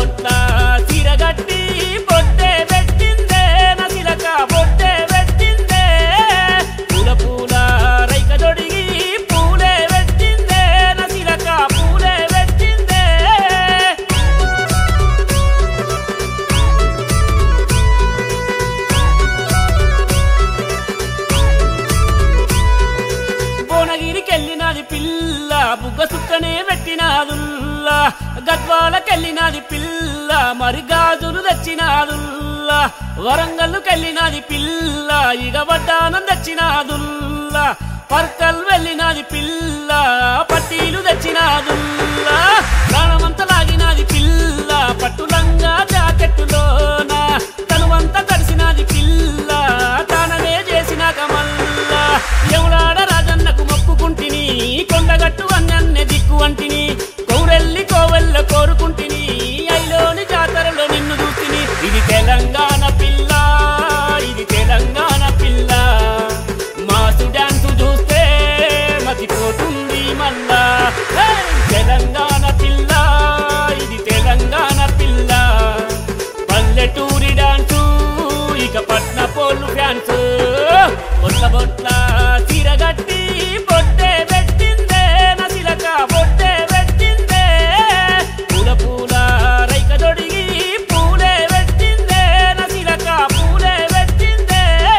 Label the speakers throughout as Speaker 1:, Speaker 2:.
Speaker 1: బొట్ల చీరగట్టి బొట్టే పెట్టిందే నసిలక బొట్టే పెట్టిందే పూల పూల రైక దొడిగి పూలే పెట్టిందే నసిలక పూలే పెట్టిందే భువనగిరికెళ్ళినది పిల్ల బుగ్గ సుక్కనే పెట్టినాదుల్లా గద్వాలకెళ్ళినది పిల్ల మరి గాజులు తెచ్చినాదుల్లా వరంగల్లుకెళ్ళినది పిల్ల ఇగ వడ్డానం తెచ్చినాదుల్లా పర్కల్ వెళ్ళినది పిల్ల పట్టీలు తెచ్చినాదుల్లా ప్రాణమంత లాగినది పిల్ల పట్టులంగా జాకెట్టులోన తనువంత తడిసినది పిల్ల తానమే చేసినాక మల్లా ఎవడాడ రాజన్నకు మొక్కుకుంటిని కొండగట్టు అన్నన్నే దిక్కు అంటిని కౌరెల్లి కోవెల్ల కోరుకుంటిని ఐలోని జాతరలో నిన్ను చూసిని ఇది తెలంగాణ పిల్ల ఇది తెలంగాణ పిల్ల మాసు డాన్సు చూస్తే మతిపోతుంది మళ్ళా హే! తెలంగాణ పిల్ల ఇది తెలంగాణ పిల్ల పల్లెటూరి డాన్సు ఇక పట్న పోలు ఫ్యాన్స్ బొట్ల బొట్ల చీరగట్టి బొట్టే పెట్టిందే నసిలక బొట్టే పెట్టిందే పూల పూల రైక దొడిగి పూలే పెట్టిందే నసిలక పూలే పెట్టిందే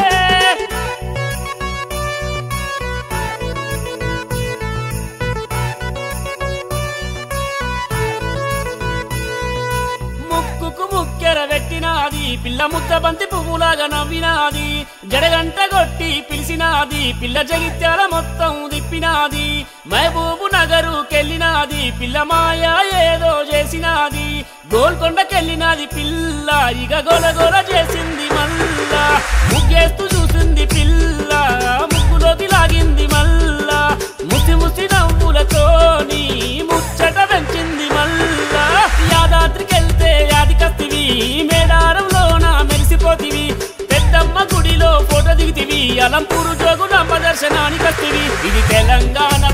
Speaker 1: ముక్కుకు ముక్కెర పెట్టినాది పిల్ల ముద్ద బంతి పువ్వులాగా నవ్వినాది జడగంట కొట్టి పిలిచినాది పిల్ల జగిత్యాల మొత్తం తిప్పినాది మహబూబు నగరు కెళ్ళినాది పిల్ల మాయ ఏదో చేసినాది గోల్కొండకెళ్ళినాది పిల్ల ఇక గోల గోల చేసింది మల్లా ముగ్గేస్తూ చూసింది పిల్ల ముగ్గులోకి లాగింది మల్లా ముసి ముసి నవ్వులతోని ముచ్చట పెంచింది మల్లా యాదాద్రికెళ్తే యాదికత్తివి మేడారంలోన మెరిసిపోతివి పెద్దమ్మ గుడిలో ఫోటో దిగుతివి అలంపూరు జోగు నమ్మ దర్శనానికి వస్తివి ఇది తెలంగాణ